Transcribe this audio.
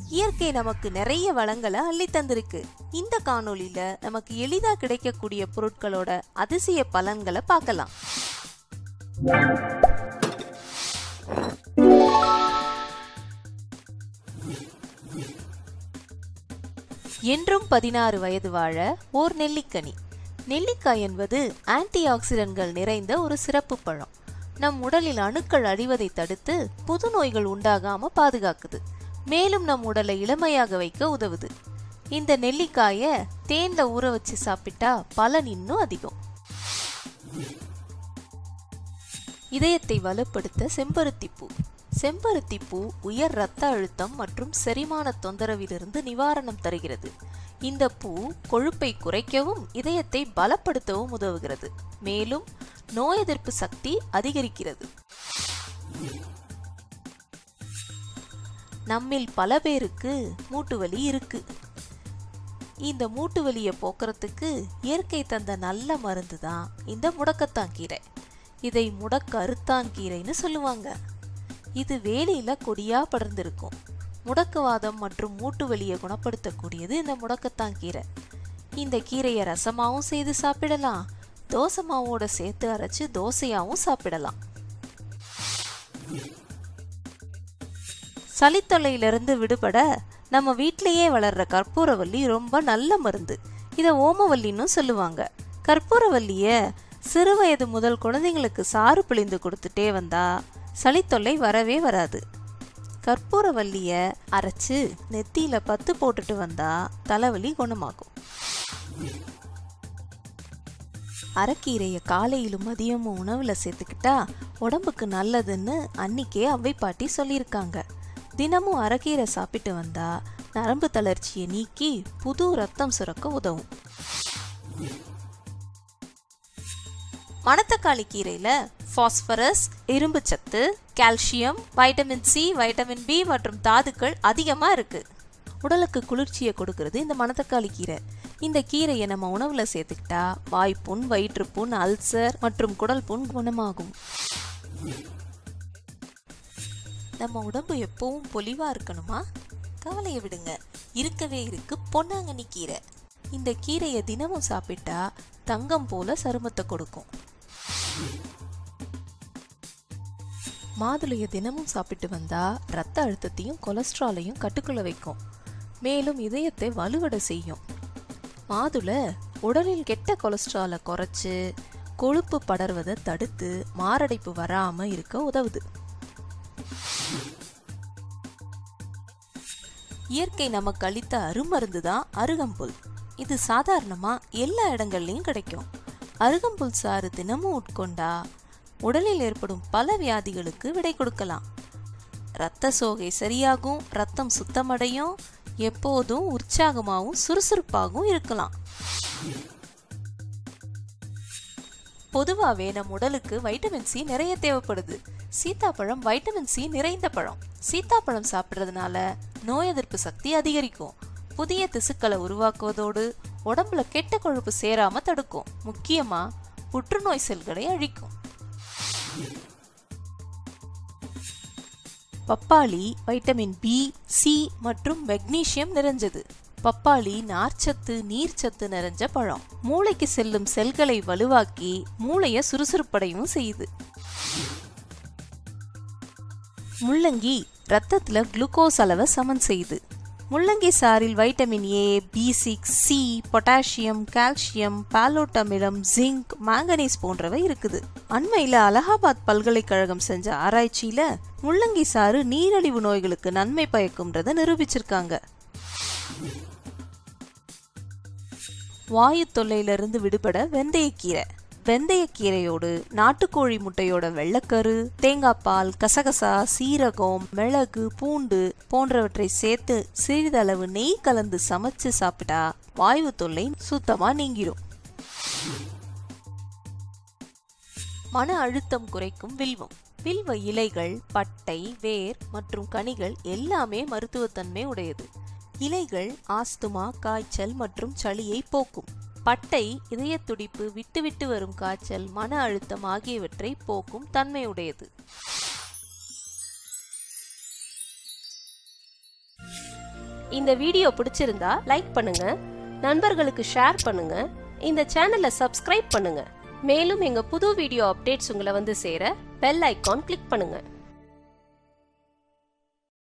இயற்கை நமக்கு நிறைய வளங்களை அள்ளி தந்திருக்கு இந்த காணொளியில நமக்கு எளிதா கிடைக்கக்கூடிய பொருட்களோட அதிசய பலன்களை பார்க்கலாம் என்றும் பதினாறு வயது வாழ ஓர் நெல்லிக்கனி நெல்லிக்காய் என்பது ஆன்டி ஆக்சிடென்ட்கள் நிறைந்த ஒரு சிறப்பு பழம் நம் உடலில் அணுக்கள் அழிவதை தடுத்து புது நோய்கள் உண்டாகாம பாதுகாக்குது மேலும் நம் உடலை இளமையாக வைக்க உதவுது இந்த நெல்லிக்காயை தேன்ல ஊற வச்சு சாப்பிட்டா பலன் இன்னும் அதிகம் இதயத்தை வலுப்படுத்த செம்பருத்தி பூ செம்பருத்தி பூ உயர் இரத்த அழுத்தம் மற்றும் செரிமான தொந்தரவிலிருந்து நிவாரணம் தருகிறது இந்த பூ கொழுப்பை குறைக்கவும் இதயத்தை பலப்படுத்தவும் உதவுகிறது மேலும் நோய் எதிர்ப்பு சக்தி அதிகரிக்கிறது நம்மில் பல பேருக்கு மூட்டு வலி இருக்கு இந்த மூட்டு வலியை போக்குறதுக்கு இயற்கை தந்த நல்ல மருந்து தான் இந்த முடக்கத்தான் கீரை இதை முடக்க அறுத்தான் கீரைன்னு சொல்லுவாங்க இது வேலியில கொடியா படர்ந்திருக்கும் முடக்குவாதம் மற்றும் மூட்டு வலியை குணப்படுத்தக்கூடியது இந்த முடக்கத்தான் கீரை இந்த கீரையை ரசமாவும் செய்து சாப்பிடலாம் தோசை மாவோட சேர்த்து அரைச்சு தோசையாவும் சாப்பிடலாம் சளித்தொல்லையிலிருந்து விடுபட நம்ம வீட்டிலேயே வளர்ற கற்பூரவல்லி ரொம்ப நல்ல மருந்து இதை ஓமவல்லின்னு சொல்லுவாங்க கற்பூரவல்லிய சிறு வயது முதல் குழந்தைங்களுக்கு சாறு பிழிந்து கொடுத்துட்டே வந்தா சளித்தொல்லை வரவே வராது கற்பூரவல்லிய அரைச்சு நெத்தியில பத்து போட்டுட்டு வந்தா தலைவலி குணமாகும் அரைக்கீரையை காலையிலும் மதியமும் உணவுல சேர்த்துக்கிட்டா உடம்புக்கு நல்லதுன்னு அன்னிக்கே அவ்வை பாட்டி சொல்லியிருக்காங்க தினமும் அரைக்கீரை சாப்பிட்டு வந்தா நரம்பு தளர்ச்சியை நீக்கி புது ரத்தம் சுரக்க உதவும் மணத்தக்காளி கீரையில பாஸ்பரஸ் இரும்பு சத்து calcium vitamin C vitamin B மற்றும் தாதுக்கள் அதிகமா இருக்கு உடலுக்கு குளிர்ச்சியை கொடுக்கறது இந்த மணத்தக்காளி கீரை இந்த கீரையை நம்ம உணவுல சேர்த்துக்கிட்டா வாய்ப்புண் வயிற்றுப்புண் அல்சர் மற்றும் குடல் புண் குணமாகும் நம்ம உடம்பு எப்பவும் பொலிவா இருக்கணுமா கவலையை விடுங்க இருக்கவே இருக்கு பொன்னாங்கண்ணி கீரை இந்த கீரையை தினமும் சாப்பிட்டா தங்கம் போல சருமத்தை கொடுக்கும் மாதுளையை தினமும் சாப்பிட்டு வந்தா ரத்த அழுத்தத்தையும் கொலஸ்ட்ராலையும் கட்டுக்குள்ள வைக்கும் மேலும் இதயத்தை வலுவடை செய்யும் மாதுளை உடலில் கெட்ட கொலஸ்ட்ராலை குறைச்சு கொழுப்பு படர்வதை தடுத்து மாரடைப்பு வராம இருக்க உதவுது இயற்கை நமக்கு அளித்த அருமருந்து தான் அருகம்புல் இது சாதாரணமா எல்லா இடங்கள்லயும் கிடைக்கும் அருகம்புல் சாறு தினமும் உட்கொண்டா உடலில் ஏற்படும் பல வியாதிகளுக்கு விடை கொடுக்கலாம் இரத்த சோகை சரியாகும் ரத்தம் சுத்தமடையும் எப்போதும் உற்சாகமாகவும் சுறுசுறுப்பாகவும் இருக்கலாம் பொதுவாகவே நம் உடலுக்கு வைட்டமின் சி நிறைய தேவைப்படுது சீத்தாப்பழம் வைட்டமின் சி நிறைந்த பழம் சீத்தாப்பழம் சாப்பிட்றதுனால நோய் எதிர்ப்பு சக்தி அதிகரிக்கும் புதிய திசுக்களை உருவாக்குவதோடு உடம்புல கெட்ட கொழுப்பு சேராம தடுக்கும் முக்கியமா புற்றுநோய் செல்களை அழிக்கும் பப்பாளி வைட்டமின் பி சி மற்றும் மெக்னீசியம் நிறைஞ்சது பப்பாளி நார்ச்சத்து நீர்ச்சத்து நிறைஞ்ச பழம் மூளைக்கு செல்லும் செல்களை வலுவாக்கி மூளைய சுறுசுறுப்படையும் செய்யுது முள்ளங்கி ரத்தத்துல குளுக்கோஸ் அளவை சமன் செய்யுது முள்ளங்கி சாறில் vitamin A B six C potassium calcium பாலோட்டமிலம் ஜிங்க் மாங்கனீஸ் போன்றவை இருக்குது அண்மையில அலகாபாத் பல்கலைக்கழகம் செஞ்ச ஆராய்ச்சியில முள்ளங்கி சாறு நீரிழிவு நோய்களுக்கு நன்மை பயக்கும்ன்றத நிரூபிச்சிருக்காங்க வாயு தொல்லையிலிருந்து விடுபட வெந்தயக்கீரை வெந்தயக்கீரையோடு நாட்டுக்கோழி முட்டையோட வெள்ளக்கரு தேங்காய் பால் கசகசா சீரகம் மிளகு பூண்டு போன்றவற்றை சேர்த்து சிறிதளவு நெய் கலந்து சமைச்சு சாப்பிட்டா வாயு தொல்லை சுத்தமா நீங்கிரும் மன அழுத்தம் குறைக்கும் வில்வம் வில்வ இலைகள் பட்டை வேர் மற்றும் கனிகள் எல்லாமே மருத்துவத்தன்மை உடையது இலைகள் ஆஸ்துமா காய்ச்சல் மற்றும் சளியை போக்கும் பட்டை இதய துடிப்பு விட்டு விட்டு வரும் காய்ச்சல் மன அழுத்தம் ஆகியவற்றை போக்கும் தன்மையுடையது இந்த வீடியோ பிடிச்சிருந்தா லைக் பண்ணுங்க நண்பர்களுக்கு ஷேர் பண்ணுங்க இந்த சேனலை சப்ஸ்கிரைப் பண்ணுங்க மேலும் எங்க புது வீடியோ அப்டேட்ஸ் உங்களை வந்து சேர பெல் ஐகான் கிளிக் பண்ணுங்க